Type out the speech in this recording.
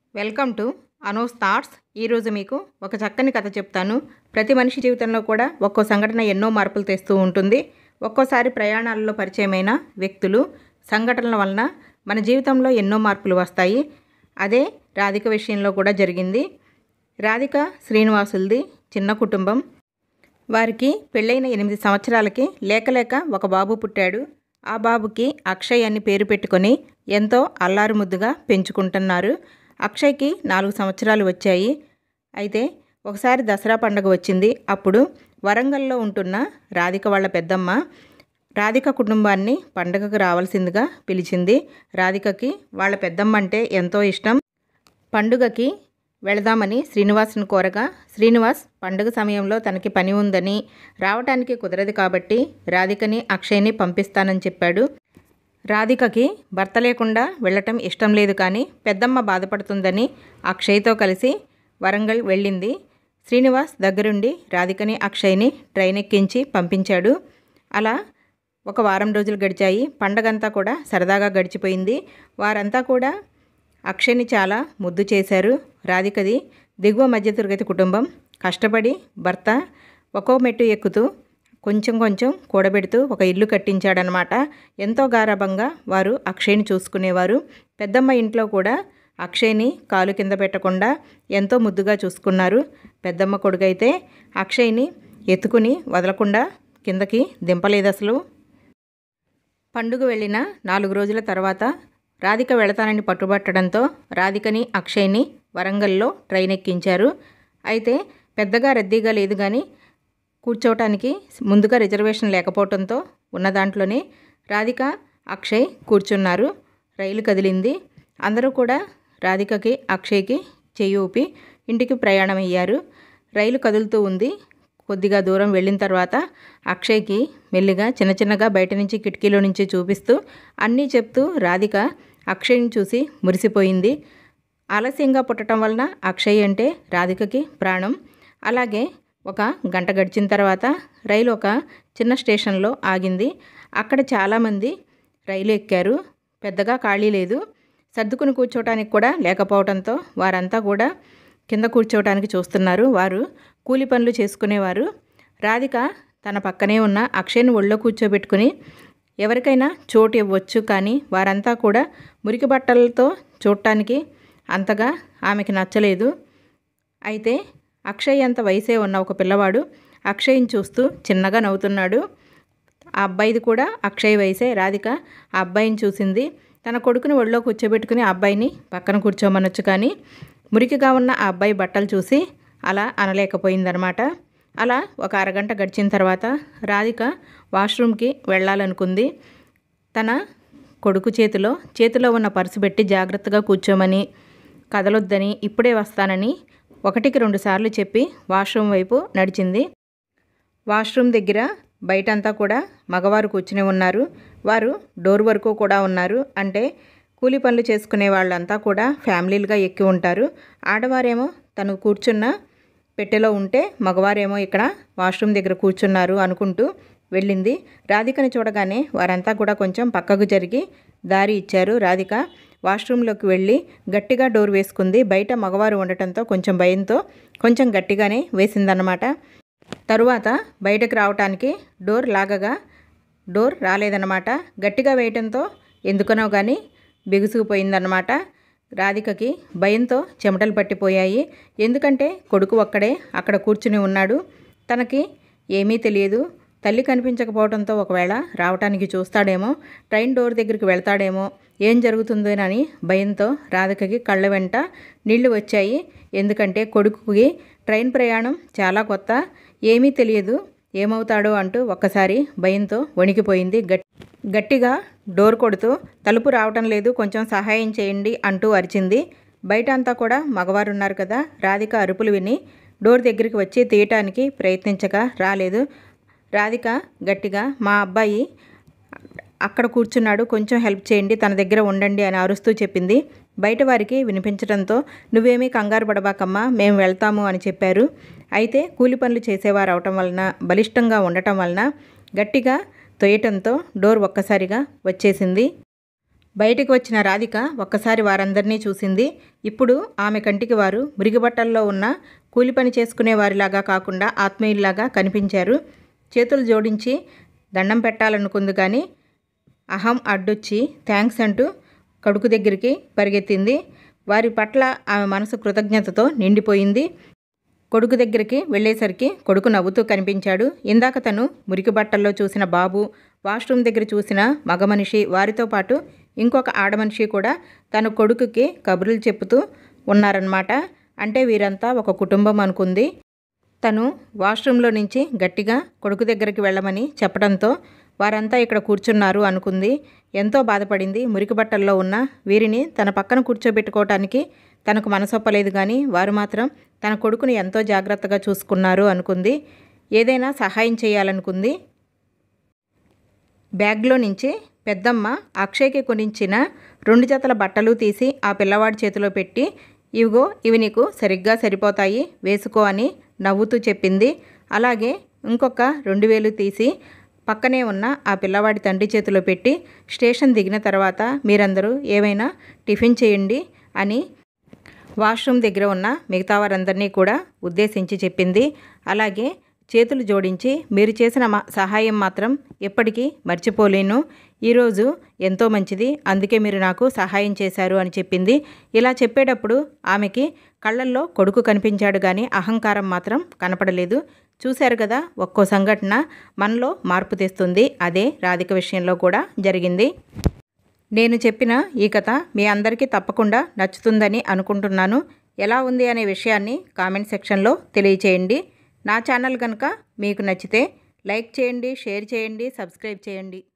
welcome to అనోస్ thoughts ఈరోజు మీకు ఒక చక్కని కథ చెప్తాను ప్రతి మనిషి జీవితంలో కూడా ఒక్కో సంఘటన ఎన్నో మార్పులు తెస్తూ ఉంటుంది ఒక్కోసారి ప్రయాణాలలో పరిచయమైన వ్యక్తులు సంఘటనల వలన మన జీవితంలో ఎన్నో మార్పులు వస్తాయి అదే రాధిక విషయంలో కూడా జరిగింది రాధిక శ్రీనివాసులది చిన్న కుటుంబం వారికి పెళ్ళైన ఎనిమిది సంవత్సరాలకి లేక లేక ఒక బాబు పుట్టాడు ఆ బాబుకి అక్షయ్ అని పేరు పెట్టుకొని ఎంతో అల్లారు ముద్దుగా పెంచుకుంటున్నారు అక్షయ్కి నాలుగు సంవత్సరాలు వచ్చాయి అయితే ఒకసారి దసరా పండుగ వచ్చింది అప్పుడు వరంగల్లో ఉంటున్న రాధిక వాళ్ళ పెద్దమ్మ రాధిక కుటుంబాన్ని పండగకు రావాల్సిందిగా పిలిచింది రాధికకి వాళ్ళ పెద్దమ్మ అంటే ఎంతో ఇష్టం పండుగకి వెళదామని శ్రీనివాస్ను కోరగా శ్రీనివాస్ పండుగ సమయంలో తనకి పని ఉందని రావటానికి కుదరదు కాబట్టి రాధికని అక్షయ్ని పంపిస్తానని చెప్పాడు రాధికకి భర్త లేకుండా వెళ్ళటం ఇష్టం లేదు కానీ పెద్దమ్మ బాధపడుతుందని అక్షయ్తో కలిసి వరంగల్ వెళ్ళింది శ్రీనివాస్ దగ్గరుండి రాధికని అక్షయ్ని ట్రైన్ ఎక్కించి పంపించాడు అలా ఒక వారం రోజులు గడిచాయి పండగంతా కూడా సరదాగా గడిచిపోయింది వారంతా కూడా అక్షయ్ని చాలా ముద్దు చేశారు రాధికది దిగువ మధ్యతరగతి కుటుంబం కష్టపడి భర్త ఒక్కో మెట్టు ఎక్కుతూ కొంచెం కొంచెం కూడబెడుతూ ఒక ఇల్లు కట్టించాడనమాట ఎంతో గారాభంగా వారు అక్షయ్ని చూసుకునేవారు పెద్దమ్మ ఇంట్లో కూడా అక్షయ్ని కాలు కింద పెట్టకుండా ఎంతో ముద్దుగా చూసుకున్నారు పెద్దమ్మ కొడుకైతే అక్షయ్ని ఎత్తుకుని వదలకుండా కిందకి దింపలేదు అసలు పండుగ వెళ్ళిన నాలుగు రోజుల తర్వాత రాధిక వెళతానని పట్టుబట్టడంతో రాధికని అక్షయ్ని వరంగల్లో ట్రైన్ ఎక్కించారు అయితే పెద్దగా రద్దీగా లేదు కానీ కూర్చోవటానికి ముందుగా రిజర్వేషన్ లేకపోవడంతో ఉన్న దాంట్లోనే రాధిక అక్షయ్ కూర్చున్నారు రైలు కదిలింది అందరూ కూడా రాధికకి అక్షయ్కి చెయ్యి ఊపి ఇంటికి ప్రయాణం అయ్యారు రైలు కదులుతూ ఉంది కొద్దిగా దూరం వెళ్ళిన తర్వాత అక్షయ్కి మెల్లిగా చిన్న చిన్నగా బయట నుంచి కిటికీలో నుంచి చూపిస్తూ అన్నీ చెప్తూ రాధిక అక్షయ్ని చూసి మురిసిపోయింది ఆలస్యంగా పుట్టడం వలన అక్షయ్ అంటే రాధికకి ప్రాణం అలాగే ఒక గంట గడిచిన తర్వాత రైలు ఒక చిన్న స్టేషన్లో ఆగింది అక్కడ చాలామంది రైలు ఎక్కారు పెద్దగా ఖాళీ లేదు సర్దుకుని కూర్చోవటానికి కూడా లేకపోవడంతో వారంతా కూడా కింద కూర్చోవటానికి చూస్తున్నారు వారు కూలి పనులు చేసుకునేవారు రాధిక తన పక్కనే ఉన్న అక్షయ్ని ఒళ్ళో కూర్చోబెట్టుకుని ఎవరికైనా చోటు ఇవ్వచ్చు కానీ వారంతా కూడా మురికి బట్టలతో చూడటానికి అంతగా ఆమెకి నచ్చలేదు అయితే అక్షయ్ అంత వయసే ఉన్న ఒక పిల్లవాడు అక్షయ్ని చూస్తూ చిన్నగా నవ్వుతున్నాడు ఆ అబ్బాయిది కూడా అక్షయ్ వయసే రాధిక ఆ అబ్బాయిని చూసింది తన కొడుకుని ఒళ్ళో కూర్చోబెట్టుకుని ఆ అబ్బాయిని పక్కన కూర్చోమనొచ్చు కానీ మురికిగా ఉన్న ఆ అబ్బాయి బట్టలు చూసి అలా అనలేకపోయిందనమాట అలా ఒక అరగంట గడిచిన తర్వాత రాధిక వాష్రూమ్కి వెళ్ళాలనుకుంది తన కొడుకు చేతిలో చేతిలో ఉన్న పర్సు పెట్టి జాగ్రత్తగా కూర్చోమని కదలొద్దని ఇప్పుడే వస్తానని ఒకటికి రెండు సార్లు చెప్పి వాష్రూమ్ వైపు నడిచింది వాష్రూమ్ దగ్గర బయటంతా కూడా మగవారు కూర్చుని ఉన్నారు వారు డోర్ వరకు కూడా ఉన్నారు అంటే కూలి పనులు చేసుకునే వాళ్ళంతా కూడా ఫ్యామిలీలుగా ఎక్కి ఉంటారు ఆడవారేమో తను కూర్చున్న పెట్టెలో ఉంటే మగవారేమో ఇక్కడ వాష్రూమ్ దగ్గర కూర్చున్నారు అనుకుంటూ వెళ్ళింది రాధికని చూడగానే వారంతా కూడా కొంచెం పక్కకు జరిగి దారి ఇచ్చారు రాధిక వాష్రూమ్లోకి వెళ్ళి గట్టిగా డోర్ వేసుకుంది బయట మగవారు ఉండటంతో కొంచెం భయంతో కొంచెం గట్టిగానే వేసిందన్నమాట తరువాత బయటకు రావటానికి డోర్ లాగగా డోర్ రాలేదన్నమాట గట్టిగా వేయటంతో ఎందుకనో కానీ బిగుసుకుపోయిందన్నమాట రాధికకి భయంతో చెమటలు పట్టిపోయాయి ఎందుకంటే కొడుకు ఒక్కడే అక్కడ కూర్చుని ఉన్నాడు తనకి ఏమీ తెలియదు తల్లి కనిపించకపోవడంతో ఒకవేళ రావటానికి చూస్తాడేమో ట్రైన్ డోర్ దగ్గరికి వెళ్తాడేమో ఏం జరుగుతుందోనని భయంతో రాధికకి కళ్ళ వెంట నీళ్లు వచ్చాయి ఎందుకంటే కొడుకుకి ట్రైన్ ప్రయాణం చాలా కొత్త ఏమీ తెలియదు ఏమవుతాడో అంటూ ఒక్కసారి భయంతో వణికిపోయింది గట్ గట్టిగా డోర్ కొడుతూ తలుపు రావటం లేదు కొంచెం సహాయం చేయండి అంటూ అరిచింది బయట అంతా కూడా మగవారు ఉన్నారు కదా రాధిక అరుపులు విని డోర్ దగ్గరికి వచ్చి తీయటానికి ప్రయత్నించగా రాలేదు రాధిక గట్టిగా మా అబ్బాయి అక్కడ కూర్చున్నాడు కొంచెం హెల్ప్ చేయండి తన దగ్గర ఉండండి అని అరుస్తూ చెప్పింది బయట వారికి వినిపించడంతో నువ్వేమీ కంగారు పడబాకమ్మా మేము వెళ్తాము అని చెప్పారు అయితే కూలి పనులు చేసేవారు అవటం వలన బలిష్టంగా ఉండటం వలన గట్టిగా తొయ్యటంతో డోర్ ఒక్కసారిగా వచ్చేసింది బయటికి వచ్చిన రాధిక ఒక్కసారి వారందరినీ చూసింది ఇప్పుడు ఆమె కంటికి వారు మురిగిబట్టల్లో ఉన్న కూలి పని చేసుకునే వారిలాగా కాకుండా ఆత్మీయుల్లాగా కనిపించారు చేతులు జోడించి దండం పెట్టాలనుకుంది కానీ అహం అడ్డొచ్చి థ్యాంక్స్ అంటూ కొడుకు దగ్గరికి పరిగెత్తింది వారి పట్ల ఆమె మనసు కృతజ్ఞతతో నిండిపోయింది కొడుకు దగ్గరికి వెళ్ళేసరికి కొడుకు నవ్వుతూ కనిపించాడు ఇందాక తను మురికి బట్టల్లో చూసిన బాబు వాష్రూమ్ దగ్గర చూసిన మగ మనిషి వారితో పాటు ఇంకొక ఆడమనిషి కూడా తన కొడుకుకి కబుర్లు చెప్పుతూ ఉన్నారన్నమాట అంటే వీరంతా ఒక కుటుంబం అనుకుంది తను వాష్రూమ్లో నుంచి గట్టిగా కొడుకు దగ్గరికి వెళ్ళమని చెప్పడంతో వారంతా ఇక్కడ కూర్చున్నారు అనుకుంది ఎంతో బాధపడింది మురికి బట్టల్లో ఉన్న వీరిని తన పక్కన కూర్చోబెట్టుకోవటానికి తనకు మనసొప్పలేదు కానీ వారు మాత్రం తన కొడుకుని ఎంతో జాగ్రత్తగా చూసుకున్నారు అనుకుంది ఏదైనా సహాయం చేయాలనుకుంది బ్యాగ్లో నుంచి పెద్దమ్మ అక్షయ్కి కొనించిన రెండు జతల బట్టలు తీసి ఆ పిల్లవాడి చేతిలో పెట్టి ఇవిగో ఇవి నీకు సరిగ్గా సరిపోతాయి వేసుకో అని నవ్వుతూ చెప్పింది అలాగే ఇంకొక రెండు వేలు తీసి పక్కనే ఉన్న ఆ పిల్లవాడి తండ్రి చేతిలో పెట్టి స్టేషన్ దిగిన తర్వాత మీరందరూ ఏమైనా టిఫిన్ చేయండి అని వాష్రూమ్ దగ్గర ఉన్న మిగతా వారందరినీ కూడా ఉద్దేశించి చెప్పింది అలాగే చేతులు జోడించి మీరు చేసిన మా సహాయం మాత్రం ఎప్పటికీ మర్చిపోలేను ఈరోజు ఎంతో మంచిది అందుకే మీరు నాకు సహాయం చేశారు అని చెప్పింది ఇలా చెప్పేటప్పుడు ఆమెకి కళ్ళల్లో కొడుకు కనిపించాడు కానీ అహంకారం మాత్రం కనపడలేదు చూశారు కదా ఒక్కో సంఘటన మనలో మార్పు తెస్తుంది అదే రాధిక విషయంలో కూడా జరిగింది నేను చెప్పిన ఈ కథ మీ అందరికీ తప్పకుండా నచ్చుతుందని అనుకుంటున్నాను ఎలా ఉంది అనే విషయాన్ని కామెంట్ సెక్షన్లో తెలియచేయండి నా ఛానల్ కనుక మీకు నచ్చితే లైక్ చేయండి షేర్ చేయండి సబ్స్క్రైబ్ చేయండి